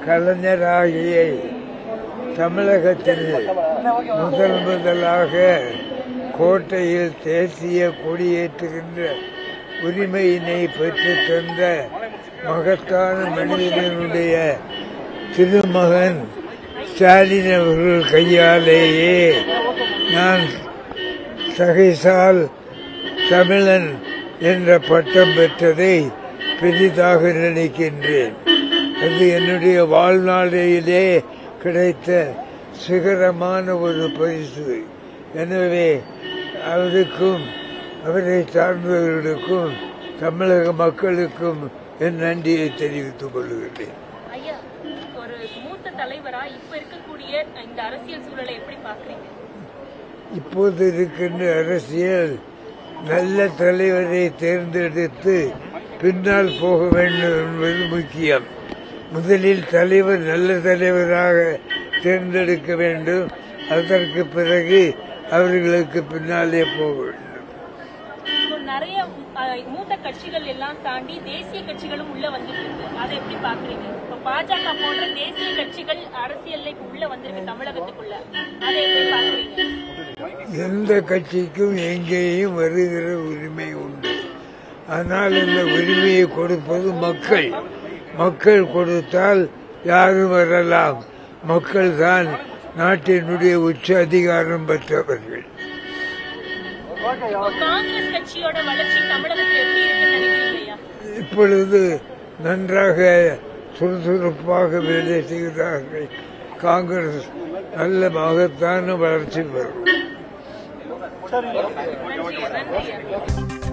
கலைஞராகிய தமிழகத்தில் முதல் முதலாக கோட்டையில் தேசிய கொடியேற்றுகின்ற உரிமையினை பெற்றுத் தந்த மகத்தான மனிதனுடைய திருமகன் ஸ்டாலின் அவர்கள் கையாலேயே நான் சகைசால் தமிழன் என்ற பட்டம் பெற்றதை பெரிதாக நினைக்கின்றேன் அது என்னுடைய வாழ்நாளிலே கிடைத்த சிகரமான ஒரு பரிசு எனவே அவருக்கும் அவரை சார்ந்தவர்களுக்கும் தமிழக மக்களுக்கும் என் நன்றியை தெரிவித்துக் கொள்கிறேன் ஐயா ஒரு மூத்த தலைவரா இப்ப இருக்கக்கூடிய இந்த அரசியல் சூழலை எப்படி பாக்குறீங்க இப்போது இருக்கின்ற அரசியல் நல்ல தலைவரை தேர்ந்தெடுத்து பின்னால் போக வேண்டும் என்பது முக்கியம் முதலில் தலைவர் நல்ல தலைவராக தேர்ந்தெடுக்க வேண்டும் அதற்கு பிறகு அவர்களுக்கு பின்னாலே போக வேண்டும் இப்போ நிறைய அஹ், மூத்த கட்சிகள் எல்லாம் தாண்டி தேசிய கட்சிகளும் உள்ள வந்துட்டு இருக்கு அதை எப்படி பாக்குறீங்க இப்போ பாஜக போன்ற தேசிய கட்சிகள் அரசியல்ல இப்ப உள்ள வந்திருக்கு தமிழகத்துக்குள்ள அதை எப்படி பாக்குறீங்க எந்த கட்சிக்கும் எங்கேயும் வருகிற உரிமை உண்டு ஆனால் இந்த உரிமையை கொடுப்பது மக்கள் மக்கள் கொடுத்தால் யாரும் வரலாம் மக்கள் தான் நாட்டினுடைய உச்ச அதிகாரம் பெற்றவர்கள் இப்போ காங்கிரஸ் கட்சியோட வளர்ச்சி தமிழகத்துல எப்படி இருக்குன்னு நினைக்கிறீங்க ஐயா இப்பொழுது நன்றாக சுறுசுறுப்பாக வேலை செய்கிறார்கள் காங்கிரஸ் நல்ல மகத்தான வளர்ச்சி பெறும் நன்றி நன்றி ஐயா